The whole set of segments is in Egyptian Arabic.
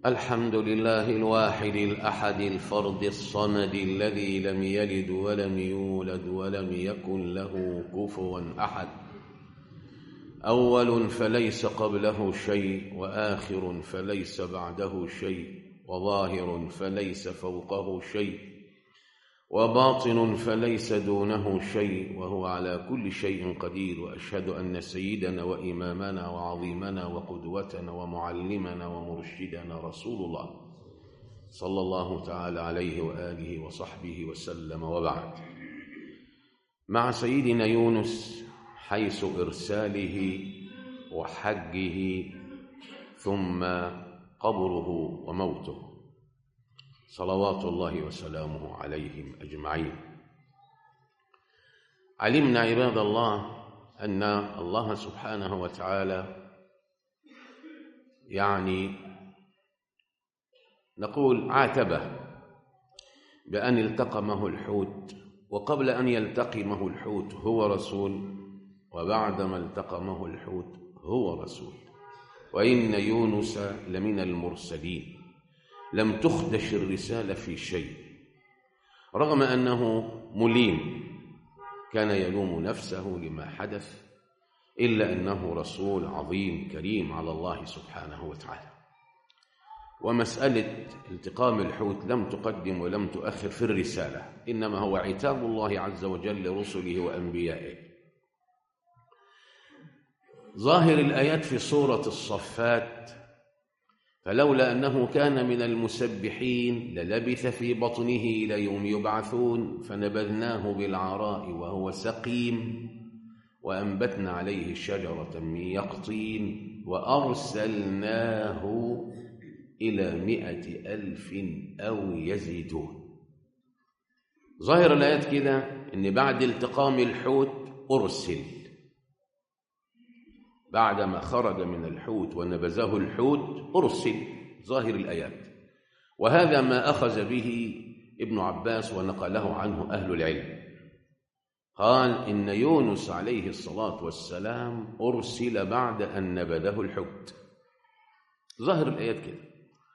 الحمد لله الواحد الأحد الفرد الصمد الذي لم يلد ولم يولد ولم يكن له كفوا أحد أول فليس قبله شيء وآخر فليس بعده شيء وظاهر فليس فوقه شيء وباطن فليس دونه شيء وهو على كل شيء قدير واشهد ان سيدنا وامامنا وعظيمنا وقدوتنا ومعلمنا ومرشدنا رسول الله صلى الله تعالى عليه واله وصحبه وسلم وبعد مع سيدنا يونس حيث ارساله وحجه ثم قبره وموته صلوات الله وسلامه عليهم اجمعين علمنا عباد الله ان الله سبحانه وتعالى يعني نقول عاتبه بان التقمه الحوت وقبل ان يلتقمه الحوت هو رسول وبعدما التقمه الحوت هو رسول وان يونس لمن المرسلين لم تخدش الرسالة في شيء رغم أنه مليم كان يلوم نفسه لما حدث إلا أنه رسول عظيم كريم على الله سبحانه وتعالى ومسألة التقام الحوت لم تقدم ولم تؤخر في الرسالة إنما هو عتاب الله عز وجل لرسله وأنبيائه ظاهر الآيات في سورة الصفات فلولا أنه كان من المسبحين للبث في بطنه إلى يوم يبعثون فنبذناه بالعراء وهو سقيم وأنبتنا عليه شجرة من يقطين وأرسلناه إلى مئة ألف أو يزيدون ظاهر الآيات كده إن بعد التقام الحوت أرسل بعدما خرج من الحوت ونبذه الحوت أرسل ظاهر الآيات وهذا ما أخذ به ابن عباس ونقله عنه أهل العلم قال إن يونس عليه الصلاة والسلام أرسل بعد أن نبذه الحوت ظاهر الآيات كده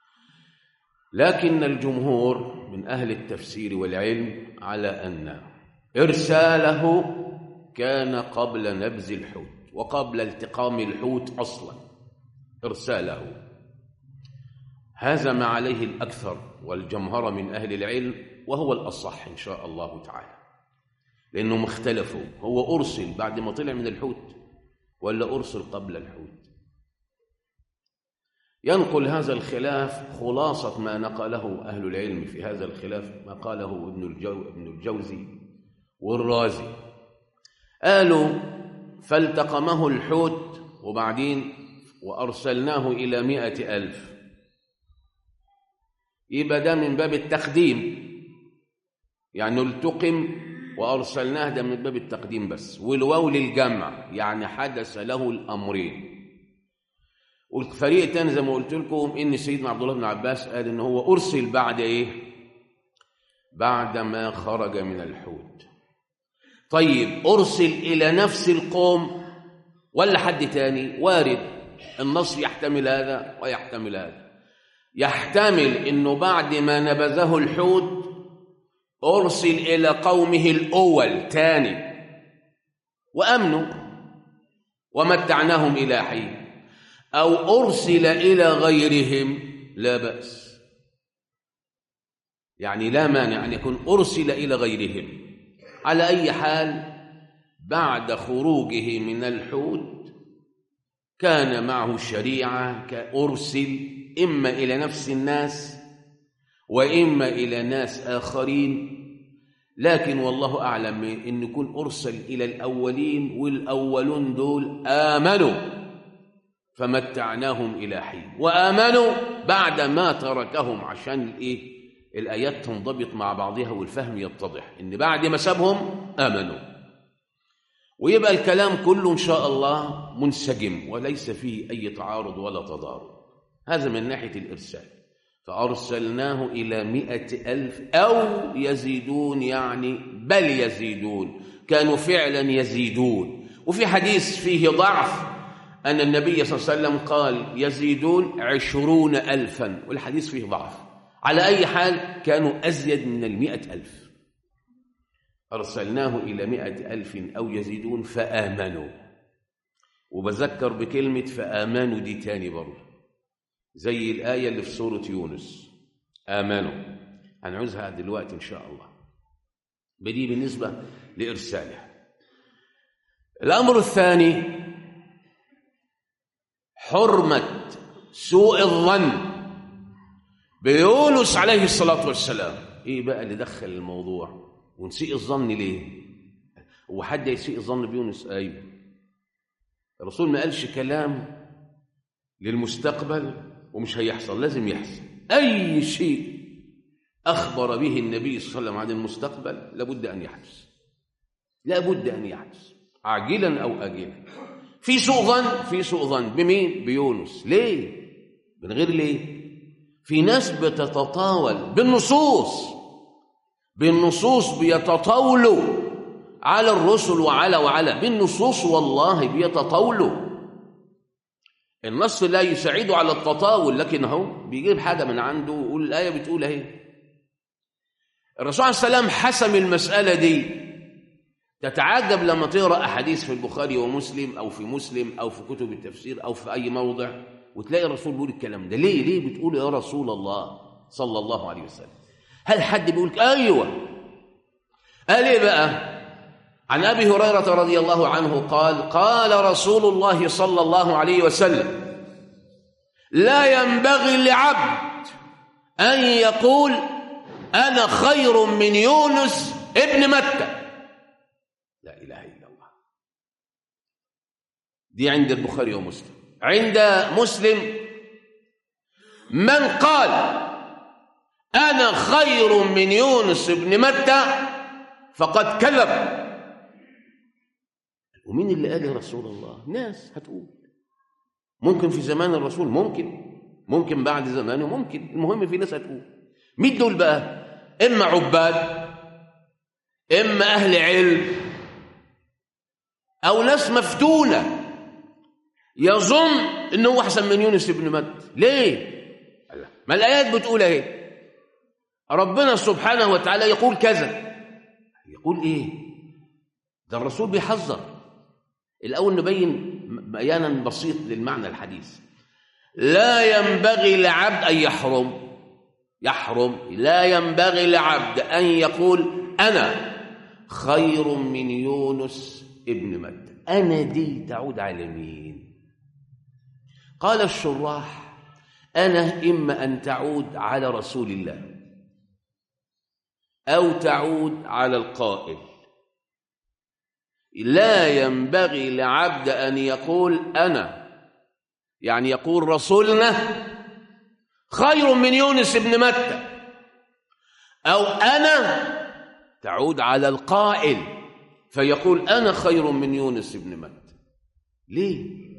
لكن الجمهور من أهل التفسير والعلم على أن إرساله كان قبل نبذ الحوت وقبل التقام الحوت اصلا ارساله هذا ما عليه الاكثر والجمهره من اهل العلم وهو الاصح ان شاء الله تعالى لانهم اختلفوا هو ارسل بعد ما طلع من الحوت ولا ارسل قبل الحوت ينقل هذا الخلاف خلاصه ما نقله اهل العلم في هذا الخلاف ما قاله ابن الجو ابن الجوزي والرازي قالوا فالتقمه الحوت وبعدين وأرسلناه إلى مئة ألف يبقى ده من باب التقديم يعني التقم وأرسلناه ده من باب التقديم بس والواو للجمع يعني حدث له الأمرين والفريق تاني زي ما قلت لكم إن سيدنا عبد الله بن عباس قال إن هو أرسل بعد إيه؟ بعد ما خرج من الحوت طيب أرسل إلى نفس القوم ولا حد تاني وارد النص يحتمل هذا ويحتمل هذا يحتمل انه بعد ما نبذه الحوت ارسل الى قومه الاول تاني وامنوا ومتعناهم الى حين او ارسل الى غيرهم لا باس يعني لا مانع ان يكون ارسل الى غيرهم على اي حال بعد خروجه من الحوت كان معه الشريعة كأرسل إما إلى نفس الناس وإما إلى ناس آخرين لكن والله أعلم إن يكون أرسل إلى الأولين والأولون دول آمنوا فمتعناهم إلى حين وآمنوا بعد ما تركهم عشان الإيه الآيات تنضبط مع بعضها والفهم يتضح إن بعد ما سابهم آمنوا ويبقى الكلام كله إن شاء الله منسجم وليس فيه أي تعارض ولا تضارب هذا من ناحية الإرسال فأرسلناه إلى مئة ألف أو يزيدون يعني بل يزيدون كانوا فعلا يزيدون وفي حديث فيه ضعف أن النبي صلى الله عليه وسلم قال يزيدون عشرون ألفا والحديث فيه ضعف على أي حال كانوا أزيد من المئة ألف أرسلناه إلى مئة ألف أو يزيدون فآمنوا وبذكر بكلمة فآمنوا دي تاني برضه زي الآية اللي في سورة يونس آمنوا هنعوزها دلوقتي إن شاء الله بدي بالنسبة لإرساله الأمر الثاني حرمة سوء الظن بيونس عليه الصلاة والسلام إيه بقى اللي دخل الموضوع ونسيء الظن ليه هو حد يسيء الظن بيونس أيوه الرسول ما قالش كلام للمستقبل ومش هيحصل لازم يحصل أي شيء أخبر به النبي صلى الله عليه وسلم عن المستقبل لابد أن يحدث لابد أن يحدث عاجلا أو آجلا في سوء ظن في سوء ظن بمين بيونس ليه من غير ليه في ناس بتتطاول بالنصوص بالنصوص بيتطاولوا على الرسل وعلى وعلى بالنصوص والله بيتطاولوا النص لا يساعده على التطاول لكن هو بيجيب حاجه من عنده ويقول الايه بتقول اهي الرسول عليه السلام حسم المساله دي تتعجب لما تقرا احاديث في البخاري ومسلم او في مسلم او في كتب التفسير او في اي موضع وتلاقي الرسول بيقول الكلام ده ليه ليه بتقول يا رسول الله صلى الله عليه وسلم هل حد بيقول ايوه قال ايه بقى عن ابي هريره رضي الله عنه قال قال رسول الله صلى الله عليه وسلم لا ينبغي لعبد ان يقول انا خير من يونس ابن متى لا اله الا الله دي عند البخاري ومسلم عند مسلم من قال انا خير من يونس ابن متى فقد كذب ومين اللي قال يا رسول الله ناس هتقول ممكن في زمان الرسول ممكن ممكن بعد زمانه ممكن المهم في ناس هتقول مين دول بقى اما عباد اما اهل علم او ناس مفتونه يظن انه احسن من يونس بن مت ليه ما الايات بتقول اهي ربنا سبحانه وتعالى يقول كذا يقول ايه ده الرسول بيحذر الأول نبين بيانا بسيط للمعنى الحديث لا ينبغي لعبد أن يحرم يحرم لا ينبغي لعبد أن يقول أنا خير من يونس ابن متى أنا دي تعود على مين قال الشراح أنا إما أن تعود على رسول الله أو تعود على القائل لا ينبغي لعبد أن يقول أنا يعني يقول رسولنا خير من يونس بن متى أو أنا تعود على القائل فيقول أنا خير من يونس بن متى ليه؟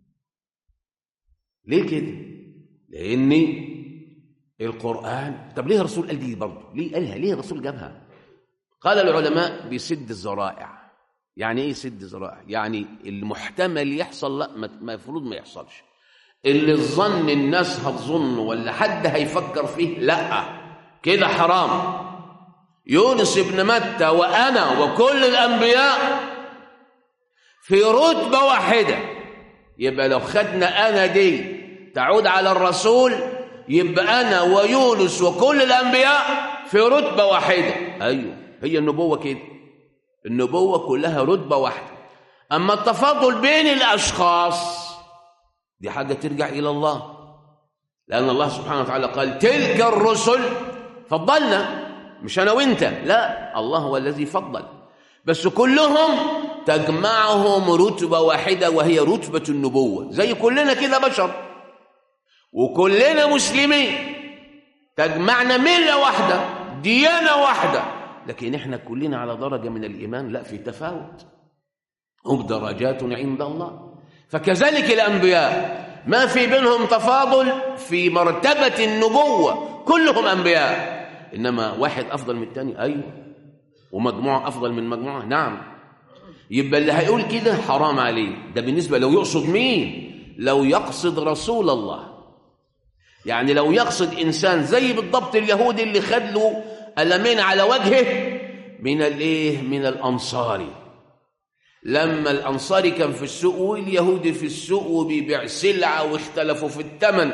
ليه كده؟ لأني القرآن طب ليه الرسول قال دي برضه؟ ليه قالها؟ ليه الرسول جابها؟ قال العلماء بسد الذرائع يعني ايه سد ذرائع يعني المحتمل يحصل لا المفروض ما يحصلش اللي الظن الناس هتظن ولا حد هيفكر فيه لا كده حرام يونس بن متى وانا وكل الانبياء في رتبه واحده يبقى لو خدنا انا دي تعود على الرسول يبقى انا ويونس وكل الانبياء في رتبه واحده ايوه هي النبوه كده النبوة كلها رتبة واحدة أما التفاضل بين الأشخاص دي حاجة ترجع إلى الله لأن الله سبحانه وتعالى قال تلك الرسل فضلنا مش أنا وإنت لا الله هو الذي فضل بس كلهم تجمعهم رتبة واحدة وهي رتبة النبوة زي كلنا كده بشر وكلنا مسلمين تجمعنا ملة واحدة ديانة واحدة لكن احنا كلنا على درجة من الإيمان لا في تفاوت هم درجات عند الله فكذلك الأنبياء ما في بينهم تفاضل في مرتبة النبوة كلهم أنبياء إنما واحد أفضل من الثاني أيوه ومجموعة أفضل من مجموعة نعم يبقى اللي هيقول كده حرام عليه ده بالنسبة لو يقصد مين لو يقصد رسول الله يعني لو يقصد إنسان زي بالضبط اليهودي اللي خد له ألمين على وجهه من الايه من الأنصاري لما الأنصاري كان في السوق واليهودي في السوق وبيبيع سلعة واختلفوا في الثمن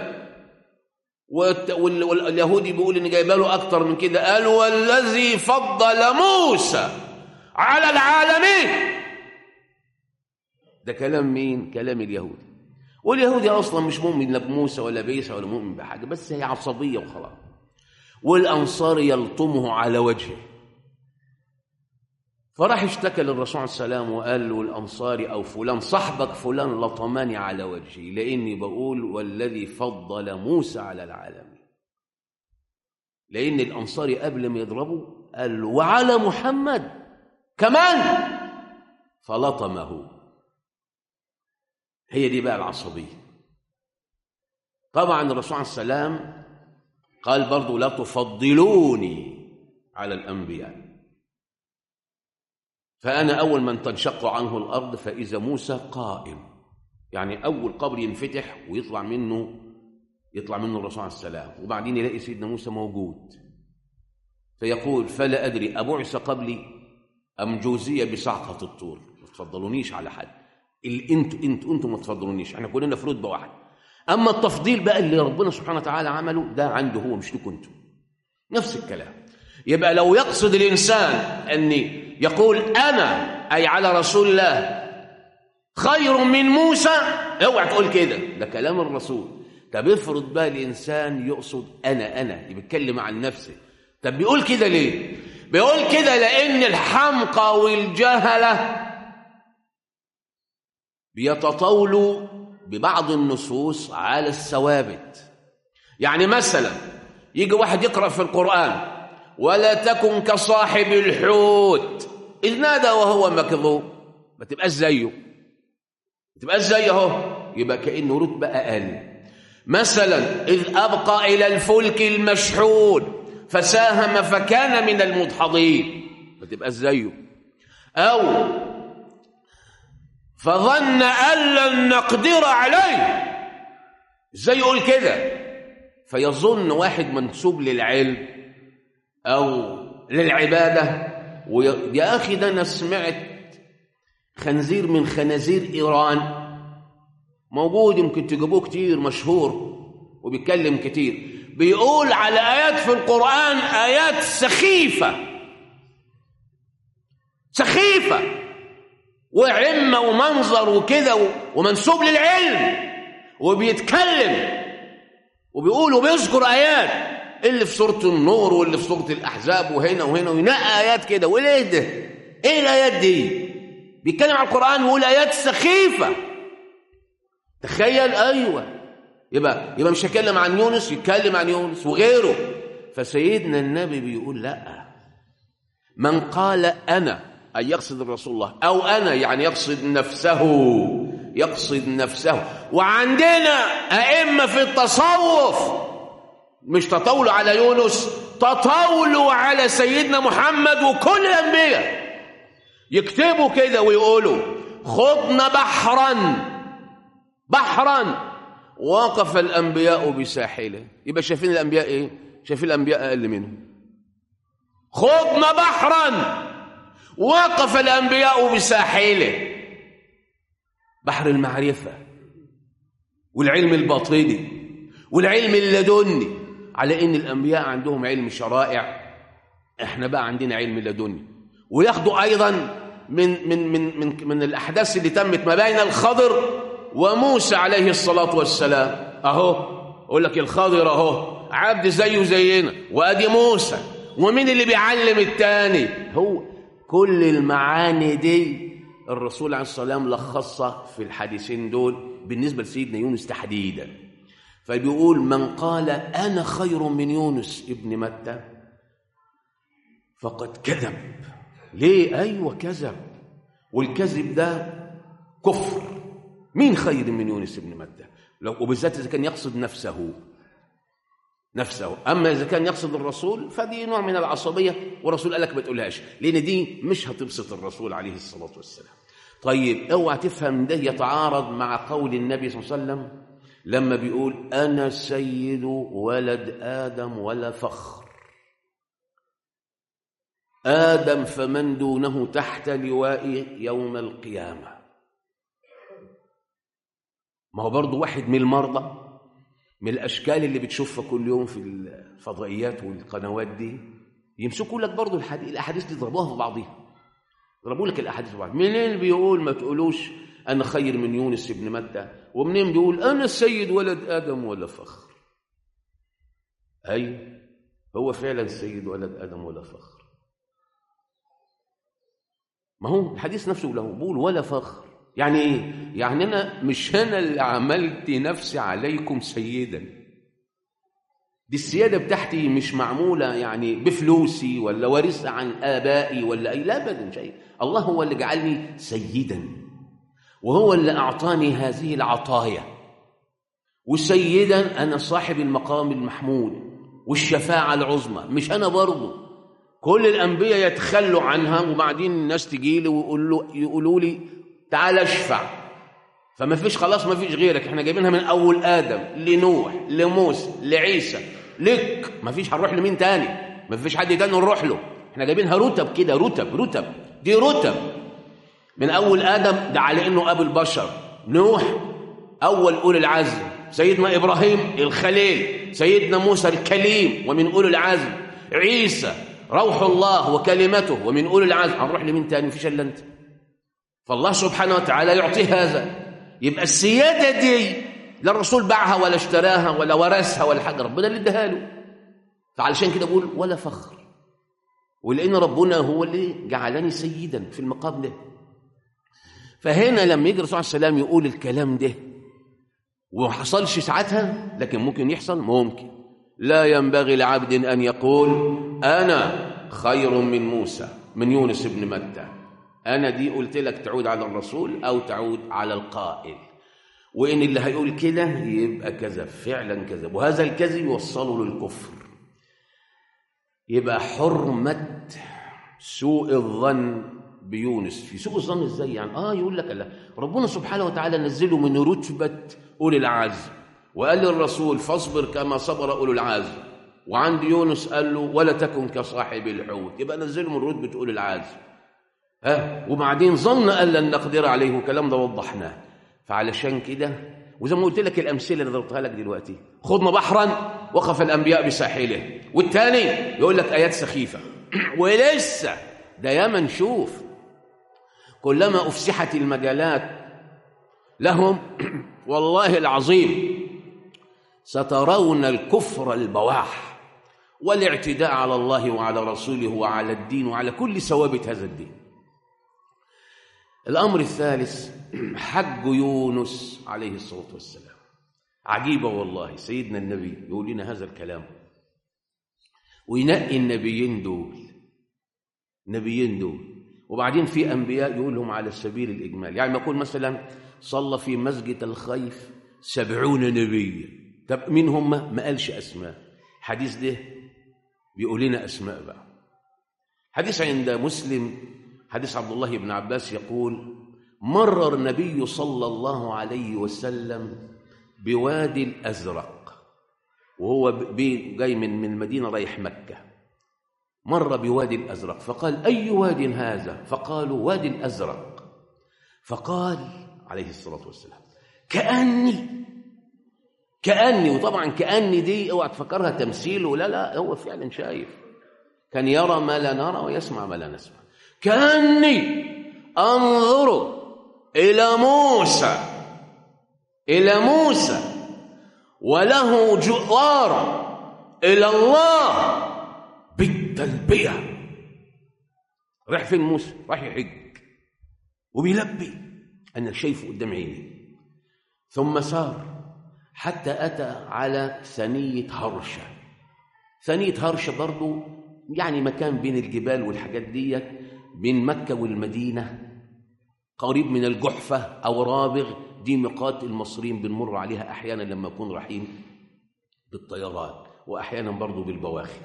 واليهودي بيقول ان جايبه له اكتر من كده قال والذي فضل موسى على العالمين ده كلام مين كلام اليهودي واليهودي اصلا مش مؤمن لا بموسى ولا بعيسى ولا مؤمن بحاجه بس هي عصبيه وخلاص والانصار يلطمه على وجهه فراح اشتكى للرسول عليه السلام وقال له الانصاري او فلان صاحبك فلان لطمني على وجهي لاني بقول والذي فضل موسى على العالمين لان الانصاري قبل ما يضربه قال له وعلى محمد كمان فلطمه هي دي بقى العصبيه طبعا الرسول عليه السلام قال برضو لا تفضلوني على الانبياء فأنا أول من تنشق عنه الأرض فإذا موسى قائم يعني أول قبر ينفتح ويطلع منه يطلع منه الرسول عليه السلام وبعدين يلاقي سيدنا موسى موجود فيقول فلا أدري أبعث قبلي أم جوزية بصعقة الطور ما تفضلونيش على حد انتوا انتوا انتوا ما تفضلونيش احنا كلنا في رتبه واحده اما التفضيل بقى اللي ربنا سبحانه وتعالى عمله ده عنده هو مش لكم انتوا نفس الكلام يبقى لو يقصد الانسان اني يقول أنا أي على رسول الله خير من موسى اوعى تقول كده ده كلام الرسول طب افرض بقى الإنسان يقصد أنا أنا بيتكلم عن نفسه طب بيقول كده ليه بيقول كده لأن الحمقى والجهلة بيتطاولوا ببعض النصوص على الثوابت يعني مثلا يجي واحد يقرأ في القرآن ولا تكن كصاحب الحوت إذ نادى وهو مكذوب ما تبقاش زيه ما تبقاش زيه اهو يبقى كأنه رتبة أقل مثلا إذ أبقى إلى الفلك المشحون فساهم فكان من المدحضين ما تبقاش زيه أو فظن أن لن نقدر عليه ازاي يقول كده فيظن واحد منسوب للعلم أو للعبادة ويا أخي ده أنا سمعت خنزير من خنازير إيران موجود يمكن تجيبوه كتير مشهور وبيتكلم كتير بيقول على آيات في القرآن آيات سخيفة سخيفة وعمة ومنظر وكده ومنسوب للعلم وبيتكلم وبيقول وبيذكر آيات اللي في سورة النور واللي في سورة الأحزاب وهنا وهنا وينقى آيات كده وليه ده؟ إيه الآيات دي؟ بيتكلم عن القرآن ويقول آيات سخيفة تخيل أيوه يبقى يبقى مش هيتكلم عن يونس يتكلم عن يونس وغيره فسيدنا النبي بيقول لا من قال أنا أي يقصد الرسول الله أو أنا يعني يقصد نفسه يقصد نفسه وعندنا أئمة في التصوف مش تطاولوا على يونس تطاولوا على سيدنا محمد وكل الأنبياء يكتبوا كده ويقولوا خضنا بحرا بحرا وقف الأنبياء بساحله يبقى شايفين الأنبياء إيه؟ شايفين الأنبياء أقل منهم خضنا بحرا وقف الأنبياء بساحله بحر المعرفة والعلم الباطني والعلم اللدني على ان الانبياء عندهم علم شرائع احنا بقى عندنا علم لدني وياخدوا ايضا من من من من من الاحداث اللي تمت ما بين الخضر وموسى عليه الصلاه والسلام اهو اقول لك الخضر اهو عبد زيه زينا وادي موسى ومين اللي بيعلم التاني هو كل المعاني دي الرسول عليه الصلاه والسلام لخصها في الحديثين دول بالنسبه لسيدنا يونس تحديدا فبيقول من قال أنا خير من يونس ابن متى فقد كذب ليه أيوة كذب والكذب ده كفر مين خير من يونس ابن متى لو وبالذات إذا كان يقصد نفسه نفسه أما إذا كان يقصد الرسول فدي نوع من العصبية والرسول قال لك ما تقولهاش لأن دي مش هتبسط الرسول عليه الصلاة والسلام طيب اوعى تفهم ده يتعارض مع قول النبي صلى الله عليه وسلم لما بيقول انا سيد ولد ادم ولا فخر ادم فمن دونه تحت لوائي يوم القيامه ما هو برضه واحد من المرضى من الاشكال اللي بتشوفها كل يوم في الفضائيات والقنوات دي يمسكوا لك برضه الحديث الاحاديث دي يضربوها في بعضها يضربوا لك الاحاديث في بعضها منين بيقول ما تقولوش انا خير من يونس بن متى ومنين بيقول انا السيد ولد ادم ولا فخر اي هو فعلا السيد ولد ادم ولا فخر ما هو الحديث نفسه له بيقول ولا فخر يعني ايه يعني انا مش انا اللي عملت نفسي عليكم سيدا دي السيادة بتاعتي مش معمولة يعني بفلوسي ولا وارثة عن آبائي ولا أي لا أبدا شيء الله هو اللي جعلني سيدا وهو اللي أعطاني هذه العطايا وسيدا أنا صاحب المقام المحمود والشفاعة العظمى مش أنا برضه كل الأنبياء يتخلوا عنها وبعدين الناس تجي لي ويقولوا يقولوا لي تعال اشفع فما فيش خلاص ما فيش غيرك احنا جايبينها من اول ادم لنوح لموسى لعيسى لك ما فيش هنروح لمين تاني ما فيش حد تاني نروح له احنا جايبينها رتب كده رتب رتب دي رتب من اول ادم ده على انه ابو البشر نوح اول اولي العزم سيدنا ابراهيم الخليل سيدنا موسى الكليم ومن اولي العزم عيسى روح الله وكلمته ومن اولي العزم هنروح لمين تاني مفيش الا انت فالله سبحانه وتعالى يعطي هذا يبقى السيادة دي لا الرسول باعها ولا اشتراها ولا ورثها ولا حاجة ربنا اللي اداها له فعلشان كده بقول ولا فخر ولأن ربنا هو اللي جعلني سيدا في المقام ده فهنا لما يجي الرسول عليه السلام يقول الكلام ده وما حصلش ساعتها لكن ممكن يحصل ممكن لا ينبغي لعبد أن يقول أنا خير من موسى من يونس بن متى أنا دي قلت لك تعود على الرسول أو تعود على القائل وإن اللي هيقول كده يبقى كذب فعلا كذب وهذا الكذب يوصله للكفر يبقى حرمة سوء الظن بيونس في سوء الظن ازاي يعني اه يقول لك لا ربنا سبحانه وتعالى نزله من رتبة أولي العزم وقال للرسول فاصبر كما صبر أولو العزم وعند يونس قال له ولا تكن كصاحب الحوت يبقى نزله من رتبة أولي العزم ها وبعدين ظن أن لن نقدر عليه والكلام ده وضحناه فعلشان كده وزي ما قلت لك الأمثلة اللي ضربتها لك دلوقتي خضنا بحرا وقف الأنبياء بساحله والتاني يقول لك آيات سخيفة ولسه ده ياما نشوف كلما أفسحت المجالات لهم والله العظيم سترون الكفر البواح والاعتداء على الله وعلى رسوله وعلى الدين وعلى كل ثوابت هذا الدين الأمر الثالث حج يونس عليه الصلاة والسلام عجيبة والله سيدنا النبي يقول لنا هذا الكلام وينقي النبيين دول النبيين دول وبعدين في أنبياء يقول لهم على سبيل الإجمال يعني ما يقول مثلا صلى في مسجد الخيف سبعون نبيا طب مين هم ما قالش أسماء حديث ده بيقول لنا أسماء بقى حديث عند مسلم حديث عبد الله بن عباس يقول مر النبي صلى الله عليه وسلم بوادي الأزرق وهو جاي من من المدينة رايح مكة مر بوادي الأزرق فقال أي واد هذا فقالوا وادي الأزرق فقال عليه الصلاة والسلام كأني كأني وطبعا كأني دي اوعى تفكرها تمثيل ولا لا هو فعلا شايف كان يرى ما لا نرى ويسمع ما لا نسمع كأني أنظر إلى موسى إلى موسى وله جوار إلى الله بالتلبية راح فين موسى راح يحج وبيلبي أنا شايفه قدام عيني ثم سار حتى أتى على ثنية هرشة ثنية هرشة برضو يعني مكان بين الجبال والحاجات ديت بين مكة والمدينة قريب من الجحفة أو رابغ دي ميقات المصريين بنمر عليها أحيانا لما نكون رايحين بالطيران وأحيانا برضو بالبواخر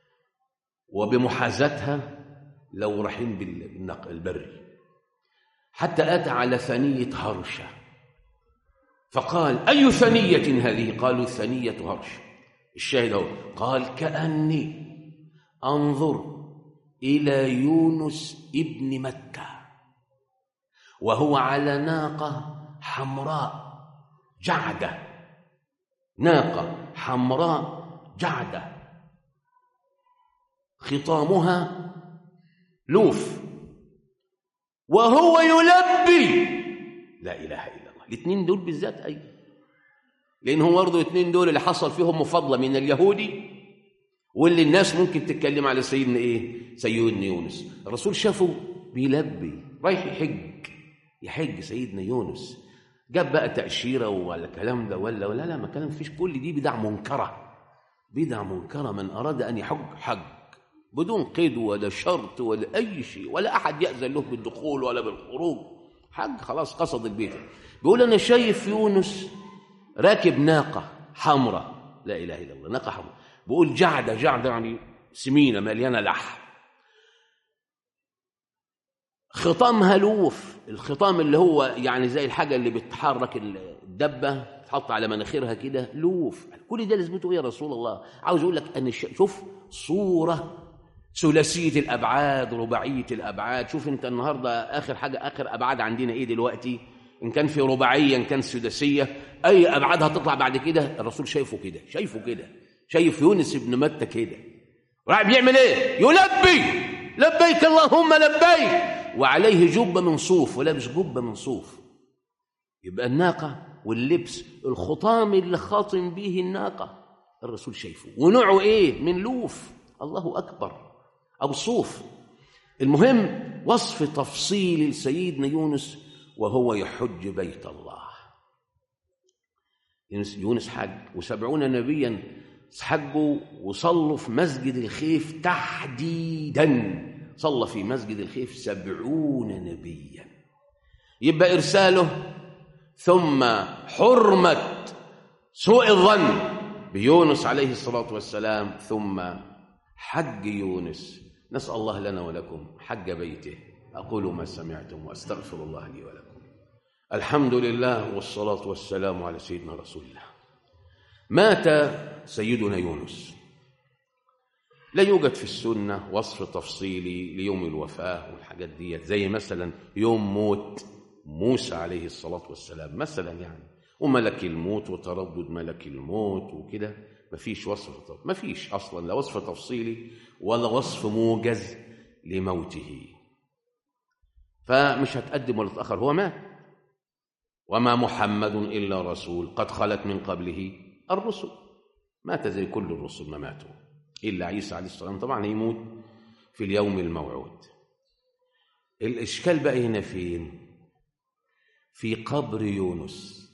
وبمحاذاتها لو رايحين بالنقل البري حتى أتى على ثنية هرشة فقال أي ثنية هذه قالوا ثنية هرشة الشاهد هو قال كأني أنظر إلى يونس ابن متى وهو على ناقة حمراء جعدة ناقة حمراء جعدة خطامها لوف وهو يلبي لا إله إلا الله الاثنين دول بالذات أي لأن هم برضه الاثنين دول اللي حصل فيهم مفاضلة من اليهودي واللي الناس ممكن تتكلم على سيدنا إيه سيدنا يونس الرسول شافه بيلبي رايح يحج يحج سيدنا يونس جاب بقى تأشيرة ولا كلام ده ولا ولا لا ما كلام فيش كل دي بدع منكرة بدع منكرة من أراد أن يحج حج بدون قيد ولا شرط ولا أي شيء ولا أحد يأذن له بالدخول ولا بالخروج حج خلاص قصد البيت بيقول أنا شايف يونس راكب ناقة حمراء لا إله إلا الله ناقة حمراء بيقول جعدة جعدة يعني سمينة مليانة لحم خطامها لوف الخطام اللي هو يعني زي الحاجة اللي بتحرك الدبة تحط على مناخيرها كده لوف كل ده لازمته ايه يا رسول الله عاوز اقول لك ان شوف صورة ثلاثية الأبعاد رباعية الأبعاد شوف أنت النهاردة آخر حاجة آخر أبعاد عندنا إيه دلوقتي إن كان في رباعية إن كان سداسية أي أبعاد هتطلع بعد كده الرسول شايفه كده شايفه كده شايف يونس بن متى كده راح بيعمل إيه يلبي لبيك اللهم لبيك وعليه جبة من صوف ولابس جبة من صوف يبقى الناقة واللبس الخطام اللي خاطم به الناقة الرسول شايفه ونوعه إيه من لوف الله أكبر أو صوف المهم وصف تفصيل لسيدنا يونس وهو يحج بيت الله يونس حج وسبعون نبيا حجوا وصلوا في مسجد الخيف تحديدا صلى في مسجد الخيف سبعون نبيا يبقى إرساله ثم حرمة سوء الظن بيونس عليه الصلاة والسلام ثم حج يونس نسأل الله لنا ولكم حج بيته أقول ما سمعتم وأستغفر الله لي ولكم الحمد لله والصلاة والسلام على سيدنا رسول الله مات سيدنا يونس لا يوجد في السنة وصف تفصيلي ليوم الوفاة والحاجات دي زي مثلا يوم موت موسى عليه الصلاة والسلام مثلا يعني وملك الموت وتردد ملك الموت وكده مفيش وصف مفيش أصلا لا وصف تفصيلي ولا وصف موجز لموته فمش هتقدم ولا تأخر هو مات وما محمد إلا رسول قد خلت من قبله الرسل مات زي كل الرسل ما ماتوا إلا عيسى عليه السلام طبعا يموت في اليوم الموعود الإشكال بقى هنا فين في قبر يونس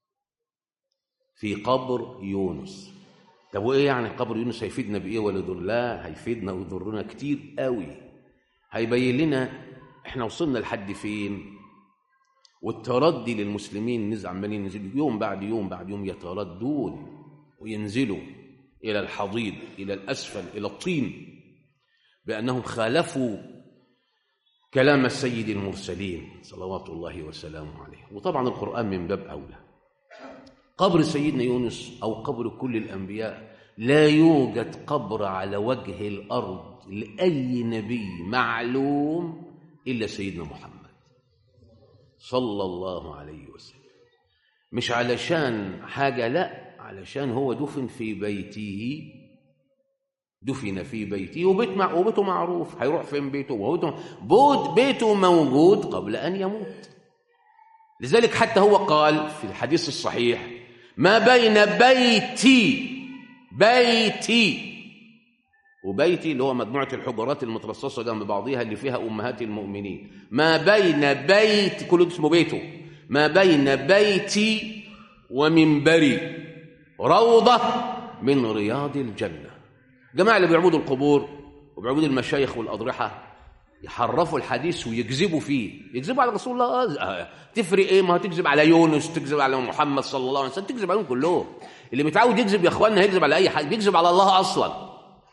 في قبر يونس طب وايه يعني قبر يونس هيفيدنا بايه ولا يضر لا هيفيدنا ويضرنا كتير قوي هيبين لنا احنا وصلنا لحد فين والتردي للمسلمين نزل عمالين ينزلوا يوم بعد يوم بعد يوم يتردون وينزلوا الى الحضيض الى الاسفل الى الطين بانهم خالفوا كلام السيد المرسلين صلوات الله وسلامه عليه وطبعا القران من باب اولى قبر سيدنا يونس أو قبر كل الأنبياء لا يوجد قبر على وجه الأرض لأي نبي معلوم إلا سيدنا محمد صلى الله عليه وسلم مش علشان حاجة لا علشان هو دفن في بيته دفن في بيته وبيت مع وبيته معروف هيروح فين بيته وبيته بود بيته موجود قبل أن يموت لذلك حتى هو قال في الحديث الصحيح ما بين بيتي بيتي وبيتي اللي هو مجموعة الحجرات المترصصة جنب بعضها اللي فيها أمهات المؤمنين ما بين بيت كل اسمه بيته ما بين بيتي ومنبري روضة من رياض الجنة جماعة اللي بيعبدوا القبور وبيعبدوا المشايخ والأضرحة يحرفوا الحديث ويكذبوا فيه يكذبوا على رسول الله آه. تفرق ايه ما هتكذب على يونس تكذب على محمد صلى الله عليه وسلم تكذب عليهم كلهم اللي متعود يكذب يا اخواننا هيكذب على اي حد بيكذب على الله اصلا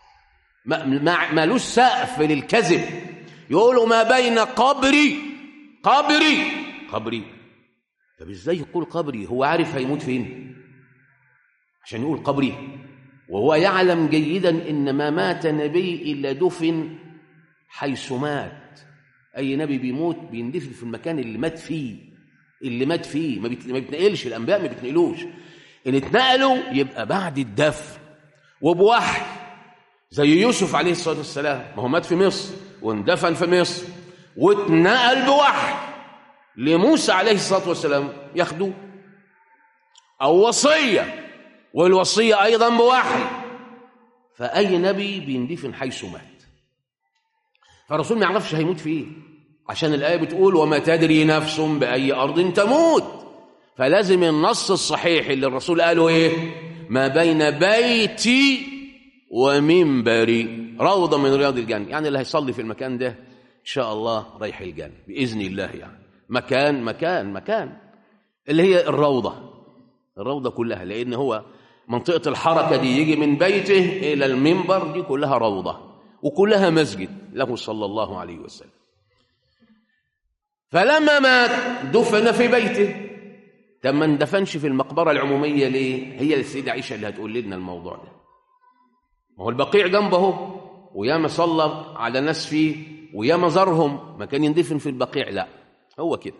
ما مالوش سقف للكذب يقولوا ما بين قبري قبري قبري طب ازاي يقول قبري هو عارف هيموت فين عشان يقول قبري وهو يعلم جيدا ان ما مات نبي الا دفن حيث مات اي نبي بيموت بيندفن في المكان اللي مات فيه اللي مات فيه ما بيت- ما بيتنقلش الانبياء ما بيتنقلوش ان اتنقلوا يبقى بعد الدفن وبوحي زي يوسف عليه الصلاه والسلام ما هو مات في مصر واندفن في مصر واتنقل بوحي لموسى عليه الصلاه والسلام ياخدوه او وصيه والوصيه ايضا بوحي فاي نبي بيندفن حيث مات فالرسول ما يعرفش هيموت فين عشان الايه بتقول وما تدري نفس باي ارض تموت فلازم النص الصحيح اللي الرسول قاله ايه ما بين بيتي ومنبري روضه من رياض الجنه يعني اللي هيصلي في المكان ده ان شاء الله رايح الجنه باذن الله يعني مكان مكان مكان اللي هي الروضه الروضه كلها لان هو منطقه الحركه دي يجي من بيته الى المنبر دي كلها روضه وكلها مسجد له صلى الله عليه وسلم فلما مات دفن في بيته طب ما اندفنش في المقبره العموميه ليه هي السيده عائشه اللي هتقول لنا الموضوع ده ما هو البقيع جنبه اهو وياما صلى على ناس فيه وياما زارهم ما كان يندفن في البقيع لا هو كده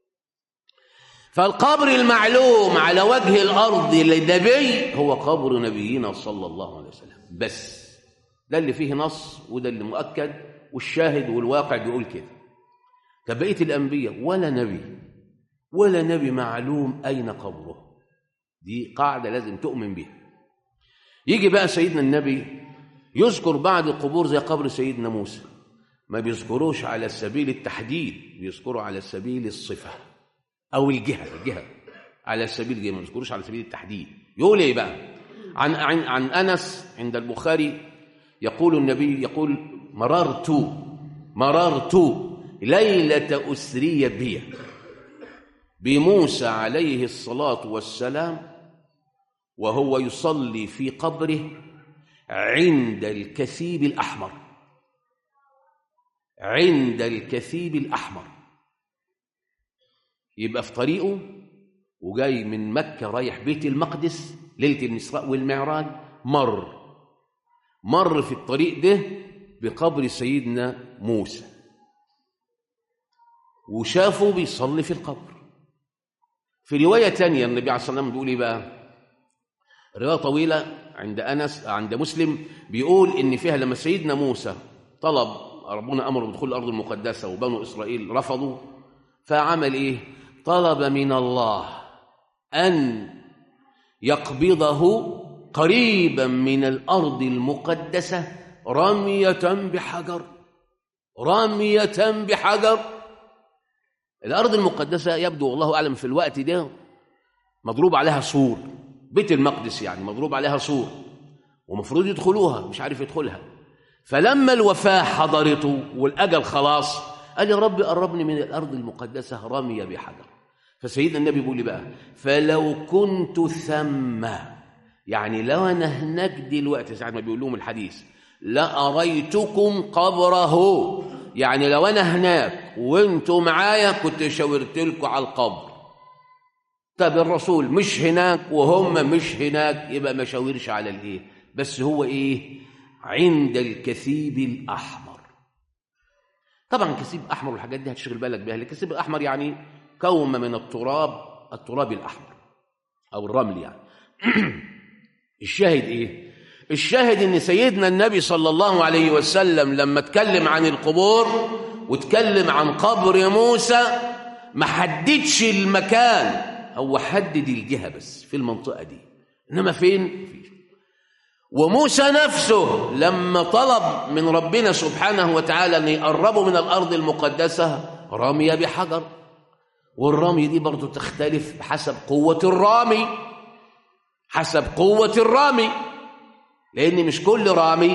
فالقبر المعلوم على وجه الارض للنبي هو قبر نبينا صلى الله عليه وسلم بس ده اللي فيه نص وده اللي مؤكد والشاهد والواقع بيقول كده طب بقيه الانبياء ولا نبي ولا نبي معلوم اين قبره دي قاعده لازم تؤمن بها يجي بقى سيدنا النبي يذكر بعض القبور زي قبر سيدنا موسى ما بيذكروش على سبيل التحديد بيذكروا على سبيل الصفه او الجهه الجهه على سبيل الجهه ما بيذكروش على سبيل التحديد يقول ايه بقى عن عن عن انس عند البخاري يقول النبي يقول مررت مررت ليله اسري بي بموسى عليه الصلاه والسلام وهو يصلي في قبره عند الكثيب الاحمر عند الكثيب الاحمر يبقى في طريقه وجاي من مكه رايح بيت المقدس ليله الاسراء والمعراج مر مر في الطريق ده بقبر سيدنا موسى وشافه بيصلي في القبر في روايه تانية النبي عليه الصلاه والسلام بيقول ايه بقى روايه طويله عند انس عند مسلم بيقول ان فيها لما سيدنا موسى طلب ربنا امره بدخول الارض المقدسه وبنو اسرائيل رفضوا فعمل ايه طلب من الله ان يقبضه قريبا من الارض المقدسه رميه بحجر رميه بحجر الارض المقدسه يبدو والله اعلم في الوقت ده مضروب عليها سور بيت المقدس يعني مضروب عليها سور ومفروض يدخلوها مش عارف يدخلها فلما الوفاه حضرته والاجل خلاص قال يا رب قربني من الارض المقدسه رمي بحجر فسيدنا النبي بيقول لي بقى فلو كنت ثم يعني لو انا هناك دلوقتي ساعه ما بيقول لهم الحديث لاريتكم قبره يعني لو انا هناك وانتوا معايا كنت شاورت لكم على القبر طب الرسول مش هناك وهم مش هناك يبقى ما شاورش على الايه بس هو ايه عند الكثيب الاحمر طبعا كثيب احمر والحاجات دي هتشغل بالك بيها الكثيب الاحمر يعني كوم من التراب التراب الاحمر او الرمل يعني الشاهد ايه الشاهد ان سيدنا النبي صلى الله عليه وسلم لما اتكلم عن القبور واتكلم عن قبر موسى ما حددش المكان هو حدد الجهه بس في المنطقه دي انما فين فيه. وموسى نفسه لما طلب من ربنا سبحانه وتعالى ان يقربه من الارض المقدسه رمي بحجر والرمي دي برضه تختلف حسب قوه الرامي حسب قوه الرامي لان مش كل رامي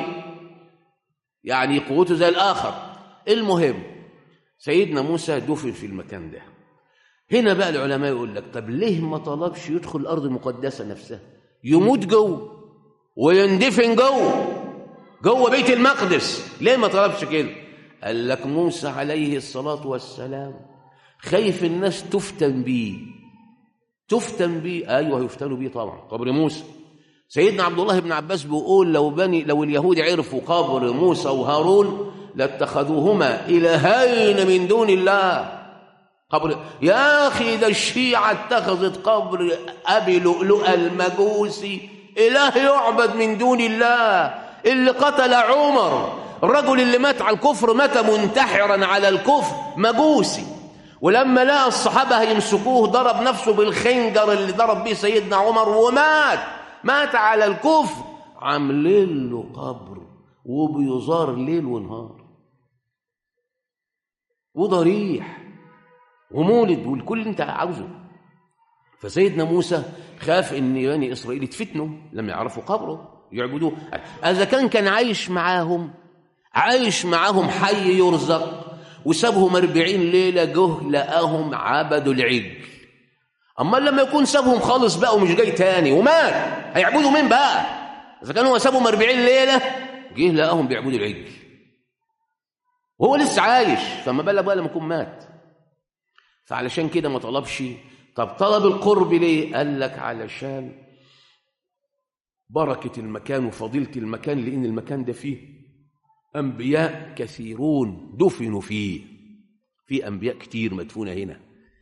يعني قوته زي الاخر المهم سيدنا موسى دفن في المكان ده هنا بقى العلماء يقول لك طب ليه ما طلبش يدخل الارض المقدسه نفسها يموت جوه ويندفن جوه جوه بيت المقدس ليه ما طلبش كده قال لك موسى عليه الصلاه والسلام خايف الناس تفتن بيه تفتن بيه ايوه يفتنوا بيه طبعا قبر موسى سيدنا عبد الله بن عباس بيقول لو بني لو اليهود عرفوا قبر موسى وهارون لاتخذوهما الهين من دون الله قبر يا اخي ده الشيعه اتخذت قبر ابي لؤلؤ المجوسي اله يعبد من دون الله اللي قتل عمر الرجل اللي مات على الكفر مات منتحرا على الكفر مجوسي ولما لقى الصحابه هيمسكوه ضرب نفسه بالخنجر اللي ضرب بيه سيدنا عمر ومات مات على الكفر عاملين له قبر وبيزار ليل ونهار وضريح ومولد والكل اللي انت عاوزه فسيدنا موسى خاف ان بني اسرائيل يتفتنوا لما يعرفوا قبره يعبدوه اذا كان كان عايش معاهم عايش معاهم حي يرزق وسابهم أربعين ليلة جه لقاهم عبدوا العجل أما لما يكون سابهم خالص بقى ومش جاي تاني ومات هيعبدوا مين بقى إذا كانوا هو سابهم أربعين ليلة جه لقاهم بيعبدوا العجل وهو لسه عايش فما بالك بقى لما يكون مات فعلشان كده ما طلبش طب طلب القرب ليه قال لك علشان بركة المكان وفضيلة المكان لأن المكان ده فيه أنبياء كثيرون دفنوا فيه في أنبياء كتير مدفونة هنا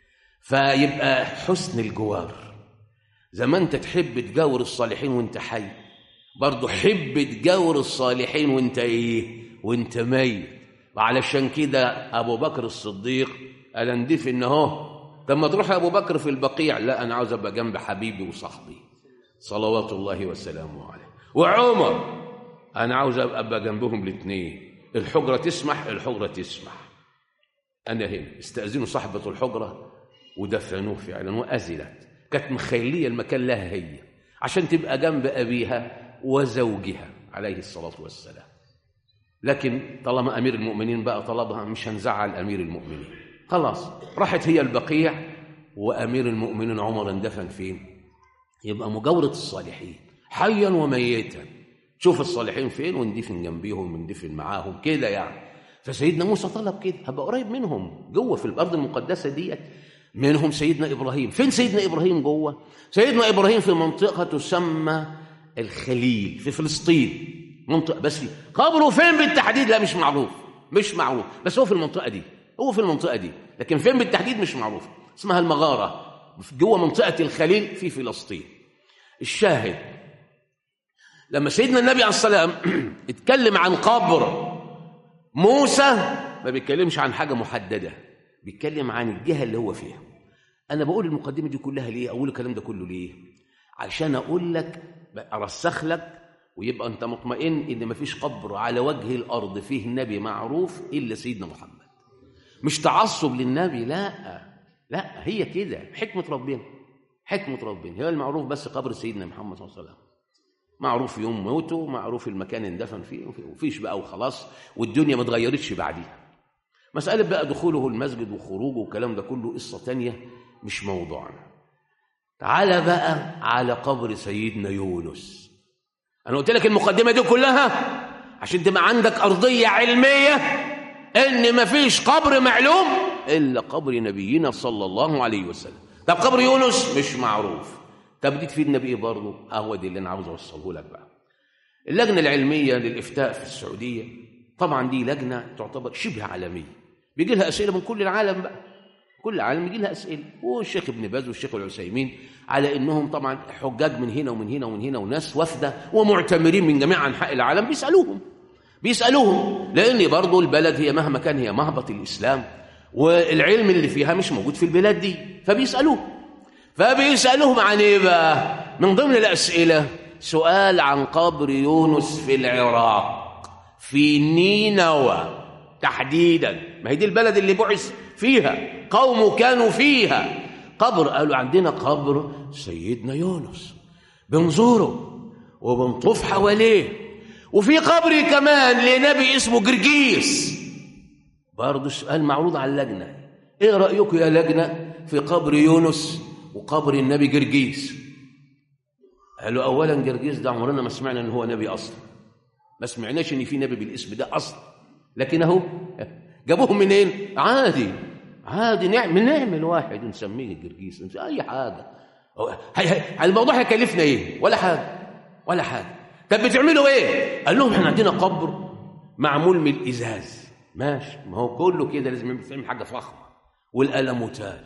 فيبقى حسن الجوار زي ما أنت تحب تجاور الصالحين وأنت حي برضه حب تجاور الصالحين وأنت إيه وأنت ميت وعلشان كده أبو بكر الصديق قال اندفن أهو طب ما تروح أبو بكر في البقيع لا أنا عاوز أبقى جنب حبيبي وصاحبي صلوات الله وسلامه عليه وعمر أنا عاوز أبقى جنبهم الاثنين الحجرة تسمح الحجرة تسمح أنا هنا استأذنوا صاحبة الحجرة ودفنوه فعلا وأزلت كانت مخيلية المكان لها هي عشان تبقى جنب أبيها وزوجها عليه الصلاة والسلام لكن طالما أمير المؤمنين بقى طلبها مش هنزعل أمير المؤمنين خلاص راحت هي البقيع وأمير المؤمنين عمر اندفن فين يبقى مجاورة الصالحين حيا وميتا شوف الصالحين فين وندفن جنبيهم وندفن معاهم كده يعني فسيدنا موسى طلب كده هبقى قريب منهم جوه في الارض المقدسه ديت منهم سيدنا ابراهيم فين سيدنا ابراهيم جوه سيدنا ابراهيم في منطقه تسمى الخليل في فلسطين منطقه بس في قبره فين بالتحديد لا مش معروف مش معروف بس هو في المنطقه دي هو في المنطقه دي لكن فين بالتحديد مش معروف اسمها المغاره جوه منطقه الخليل في فلسطين الشاهد لما سيدنا النبي عليه الصلاة والسلام اتكلم عن قبر موسى ما بيتكلمش عن حاجة محددة بيتكلم عن الجهة اللي هو فيها أنا بقول المقدمة دي كلها ليه أقول الكلام ده كله ليه عشان أقول لك أرسخ لك ويبقى أنت مطمئن إن مفيش قبر على وجه الأرض فيه نبي معروف إلا سيدنا محمد مش تعصب للنبي لا لا هي كده حكمة ربنا حكمة ربنا هي المعروف بس قبر سيدنا محمد صلى الله عليه وسلم معروف يوم موته معروف المكان اندفن فيه وفيش بقى وخلاص والدنيا ما اتغيرتش بعديها مسألة بقى دخوله المسجد وخروجه والكلام ده كله قصة تانية مش موضوعنا تعالى بقى على قبر سيدنا يونس أنا قلت لك المقدمة دي كلها عشان تبقى عندك أرضية علمية إن مفيش قبر معلوم إلا قبر نبينا صلى الله عليه وسلم طب قبر يونس مش معروف طب دي تفيدنا بايه برضه اهو دي اللي انا عاوز اوصله لك بقى اللجنه العلميه للافتاء في السعوديه طبعا دي لجنه تعتبر شبه عالميه بيجي لها اسئله من كل العالم بقى كل عالم يجي لها اسئله والشيخ ابن باز والشيخ العثيمين على انهم طبعا حجاج من هنا ومن هنا ومن هنا وناس وفده ومعتمرين من جميع انحاء العالم بيسالوهم بيسالوهم لان برضه البلد هي مهما كان هي مهبط الاسلام والعلم اللي فيها مش موجود في البلاد دي فبيسالوهم فبيسألهم عن ايه بقى من ضمن الأسئلة سؤال عن قبر يونس في العراق في نينوى تحديدا ما هي دي البلد اللي بعث فيها قوم كانوا فيها قبر قالوا عندنا قبر سيدنا يونس بنزوره وبنطوف حواليه وفي قبر كمان لنبي اسمه جرجيس برضه السؤال معروض على اللجنة ايه رأيكم يا لجنة في قبر يونس وقبر النبي جرجيس قالوا اولا جرجيس ده عمرنا ما سمعنا ان هو نبي اصلا ما سمعناش ان في نبي بالاسم ده اصلا لكن اهو جابوهم منين عادي عادي نعمل نعمل واحد ونسميه الجرجيس اي حاجه هو- هي هي الموضوع هيكلفنا ايه ولا حاجه ولا حاجه طب بتعملوا ايه قال لهم احنا عندنا قبر معمول من الازاز ماشي ما هو كله كده لازم يتعمل حاجه فخمه والقلم وتال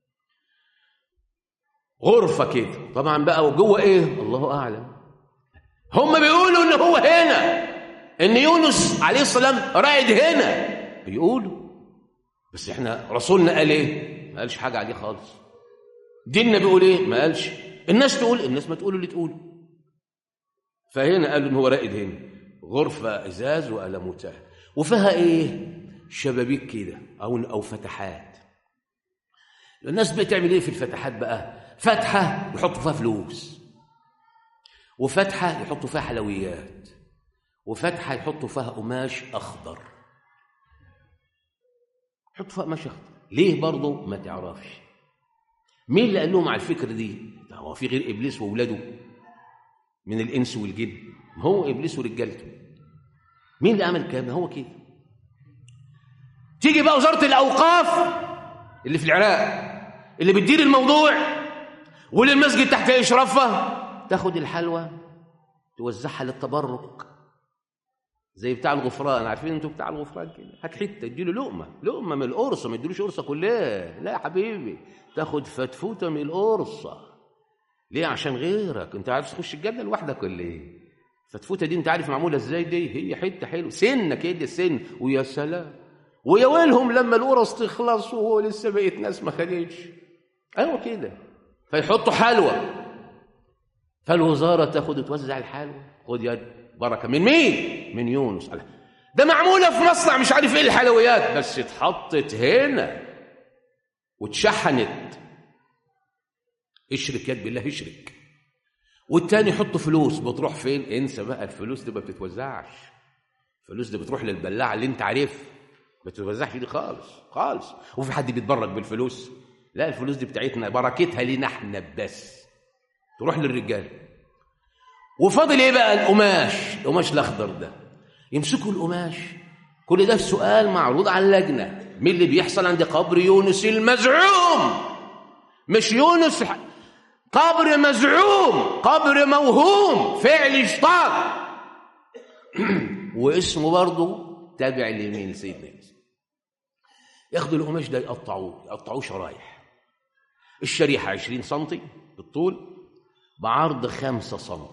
غرفه كده طبعا بقى وجوه ايه الله اعلم هم بيقولوا ان هو هنا ان يونس عليه السلام راعد هنا بيقولوا بس احنا رسولنا قال ايه ما قالش حاجه عليه خالص ديننا بيقول ايه ما قالش الناس تقول الناس ما تقول اللي تقوله فهنا قالوا ان هو راقد هنا غرفه ازاز وقلم وتاه وفيها ايه شبابيك كده او او فتحات الناس بتعمل ايه في الفتحات بقى فتحه يحطوا فيها فلوس وفتحه يحطوا فيها حلويات وفتحه يحطوا فيها قماش اخضر يحطوا فيها قماش اخضر ليه برضه ما تعرفش مين اللي قال لهم على الفكره دي ده هو في غير ابليس واولاده من الانس والجن ما هو ابليس ورجالته مين اللي عمل الكلام ده هو كده تيجي بقى وزاره الاوقاف اللي في العراق اللي بتدير الموضوع واللي المسجد تحت اشرافها تاخد الحلوى توزعها للتبرك زي بتاع الغفران عارفين انتوا بتاع الغفران كده هات حته تديله لقمه لقمه من القرصه ما تديلوش قرصه كلها لا يا حبيبي تاخد فتفوته من القرصه ليه عشان غيرك انت عارف تخش الجنه لوحدك ولا ايه فتفوته دي انت عارف معموله ازاي دي هي حته حلوه سنه كده سن ويا سلام ويا ويلهم لما القرص تخلص وهو لسه بقيت ناس ما خدتش ايوه كده فيحطوا حلوى فالوزاره تاخد توزع الحلوى خد يد بركه من مين من يونس قال ده معموله في مصنع مش عارف ايه الحلويات بس اتحطت هنا واتشحنت اشرك يد بالله اشرك والتاني يحط فلوس بتروح فين انسى بقى الفلوس دي ما بتتوزعش الفلوس دي بتروح للبلاعه اللي انت عارفها ما بتتوزعش دي خالص خالص وفي حد بيتبرك بالفلوس لا الفلوس دي بتاعتنا بركتها لينا احنا بس تروح للرجال وفاضل ايه بقى القماش القماش الاخضر ده يمسكوا القماش كل ده سؤال معروض على اللجنه مين اللي بيحصل عند قبر يونس المزعوم مش يونس ح- قبر مزعوم قبر موهوم فعل شيطان واسمه برضه تابع لمين لسيدنا يوسف ياخدوا القماش ده يقطعوه يقطعوه شرايح الشريحه 20 سم بالطول بعرض 5 سم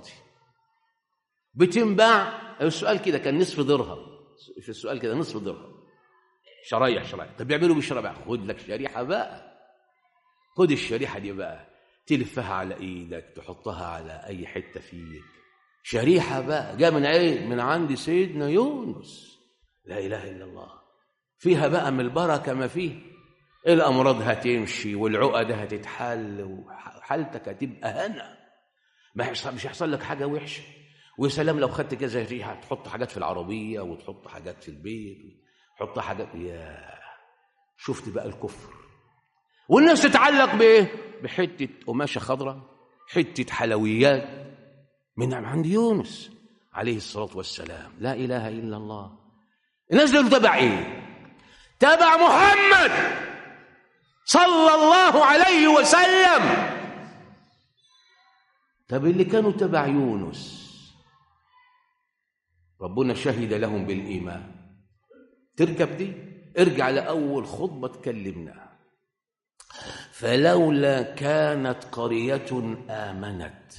بتنباع السؤال كده كان نصف درهم في السؤال كده نصف درهم شرايح شرايح طب بيعملوا بالشرايح خد لك شريحه بقى خد الشريحه دي بقى تلفها على ايدك تحطها على اي حته فيك شريحه بقى جاء من ايه من عند سيدنا يونس لا اله الا الله فيها بقى من البركه ما فيه الامراض هتمشي والعقد هتتحل وحالتك هتبقى هنا ما هيحصل مش هيحصل لك حاجه وحشه ويا سلام لو خدت كذا ريحه تحط حاجات في العربيه وتحط حاجات في البيت تحط حاجات يا شفت بقى الكفر والناس تتعلق بايه بحته قماشه خضراء حته حلويات من عند يونس عليه الصلاه والسلام لا اله الا الله الناس دول تبع ايه تبع محمد صلى الله عليه وسلم طب اللي كانوا تبع يونس ربنا شهد لهم بالإيمان تركب دي ارجع لأول خطبة تكلمنا فلولا كانت قرية آمنت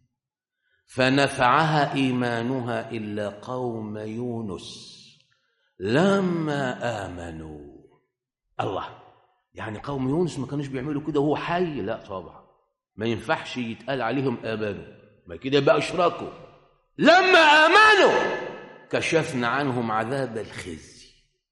فنفعها إيمانها إلا قوم يونس لما آمنوا الله يعني قوم يونس ما كانوش بيعملوا كده وهو حي لا طبعا ما ينفعش يتقال عليهم آمنوا ما كده بقى اشراكوا لما آمنوا كشفنا عنهم عذاب الخزي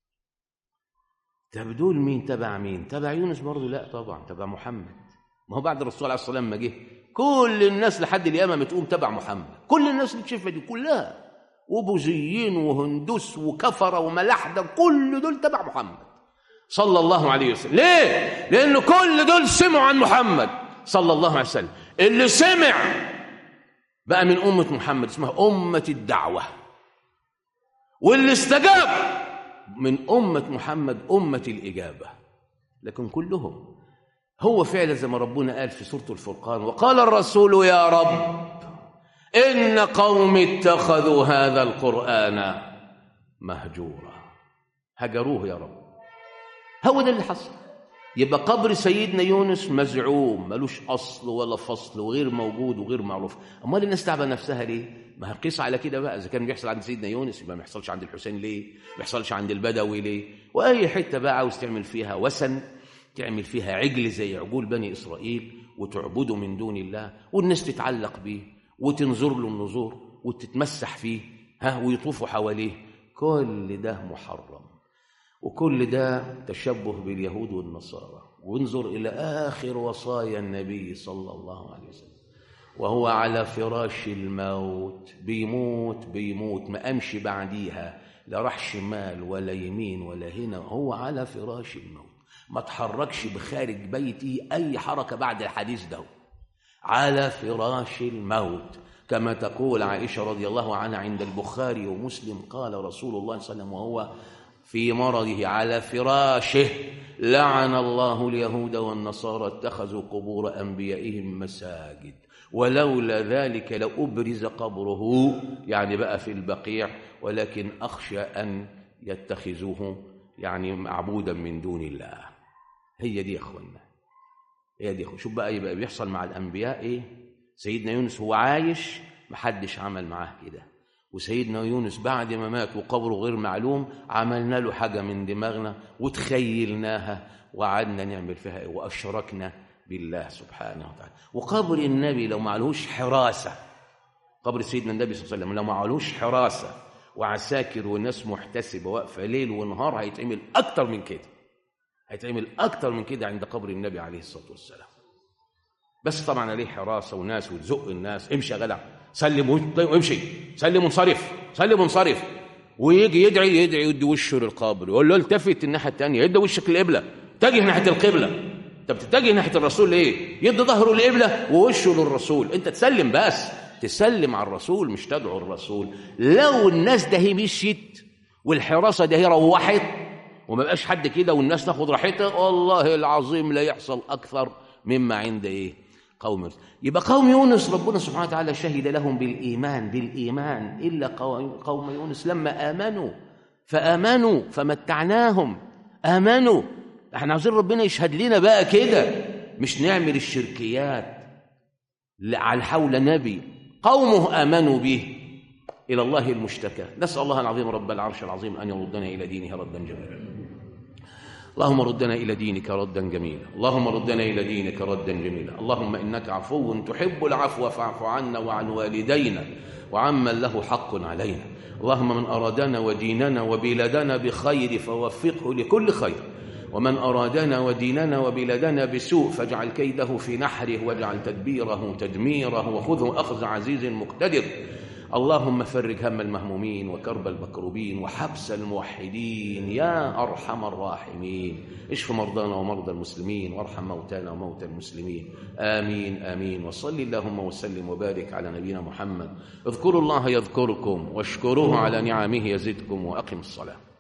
طب دول مين تبع مين تبع يونس برضه لا طبعا تبع محمد ما هو بعد الرسول عليه الصلاه والسلام ما جه كل الناس لحد القيامه بتقوم تبع محمد كل الناس اللي تشوفها دي كلها وبوذيين وهندوس وكفره وملاحده كل دول تبع محمد صلى الله عليه وسلم ليه لان كل دول سمعوا عن محمد صلى الله عليه وسلم اللي سمع بقى من امه محمد اسمها امه الدعوه واللي استجاب من أمة محمد أمة الإجابة لكن كلهم هو فعلا زي ما ربنا قال في سورة الفرقان وقال الرسول يا رب إن قوم اتخذوا هذا القرآن مهجورا هجروه يا رب هو ده اللي حصل يبقى قبر سيدنا يونس مزعوم ملوش اصل ولا فصل وغير موجود وغير معروف امال الناس تعبى نفسها ليه ما هنقيس على كده بقى اذا كان بيحصل عند سيدنا يونس يبقى ما يحصلش عند الحسين ليه ما يحصلش عند البدوي ليه واي حته بقى عاوز تعمل فيها وثن تعمل فيها عجل زي عجول بني اسرائيل وتعبده من دون الله والناس تتعلق بيه وتنظر له النظور وتتمسح فيه ها ويطوفوا حواليه كل ده محرم وكل ده تشبه باليهود والنصارى وانظر إلى آخر وصايا النبي صلى الله عليه وسلم وهو على فراش الموت بيموت بيموت ما أمشي بعديها لا راح شمال ولا يمين ولا هنا هو على فراش الموت ما تحركش بخارج بيتي أي حركة بعد الحديث ده على فراش الموت كما تقول عائشة رضي الله عنها عند البخاري ومسلم قال رسول الله صلى الله عليه وسلم وهو في مرضه على فراشه لعن الله اليهود والنصارى اتخذوا قبور انبيائهم مساجد ولولا ذلك لابرز قبره يعني بقى في البقيع ولكن اخشى ان يتخذوه يعني معبودا من دون الله هي دي يا اخوانا هي دي شوف بقى يبقى بيحصل مع الانبياء ايه سيدنا يونس هو عايش محدش عمل معاه كده وسيدنا يونس بعد ما مات وقبره غير معلوم عملنا له حاجة من دماغنا وتخيلناها وقعدنا نعمل فيها إيه وأشركنا بالله سبحانه وتعالى وقبر النبي لو معلوش حراسة قبر سيدنا النبي صلى الله عليه وسلم لو معلوش حراسة وعساكر وناس محتسبة واقفة ليل ونهار هيتعمل أكتر من كده هيتعمل أكتر من كده عند قبر النبي عليه الصلاة والسلام بس طبعا عليه حراسة وناس وتزق الناس امشي يا جدع سلم وامشي سلم وانصرف سلم وانصرف ويجي يدعي يدعي يدي وشه للقبر يقول له التفت الناحيه الثانيه يدي وشك القبله اتجه ناحيه القبله انت بتتجه ناحيه الرسول ليه؟ يدي ظهره للقبله ووشه للرسول انت تسلم بس تسلم على الرسول مش تدعو الرسول لو الناس ده هي مشيت والحراسه ده هي روحت وما بقاش حد كده والناس تاخد راحتها والله العظيم لا يحصل اكثر مما عند ايه قوم يونس يبقى قوم يونس ربنا سبحانه وتعالى شهد لهم بالإيمان بالإيمان إلا قوم يونس لما آمنوا فآمنوا فمتعناهم آمنوا احنا عاوزين ربنا يشهد لنا بقى كده مش نعمل الشركيات على حول نبي قومه آمنوا به إلى الله المشتكى نسأل الله العظيم رب العرش العظيم أن يردنا إلى دينه ردا جميلا اللهم ردنا إلى دينك ردا جميلا اللهم ردنا إلى دينك ردا جميلا اللهم إنك عفو تحب العفو فاعف عنا وعن والدينا وعمن له حق علينا اللهم من أرادنا وديننا وبلادنا بخير فوفقه لكل خير ومن أرادنا وديننا وبلادنا بسوء فاجعل كيده في نحره واجعل تدبيره تدميره وخذه أخذ عزيز مقتدر اللهم فرج هم المهمومين وكرب المكروبين وحبس الموحدين يا أرحم الراحمين اشف مرضانا ومرضى المسلمين وارحم موتانا وموتى المسلمين آمين آمين وصل اللهم وسلم وبارك على نبينا محمد اذكروا الله يذكركم واشكروه على نعمه يزدكم وأقم الصلاة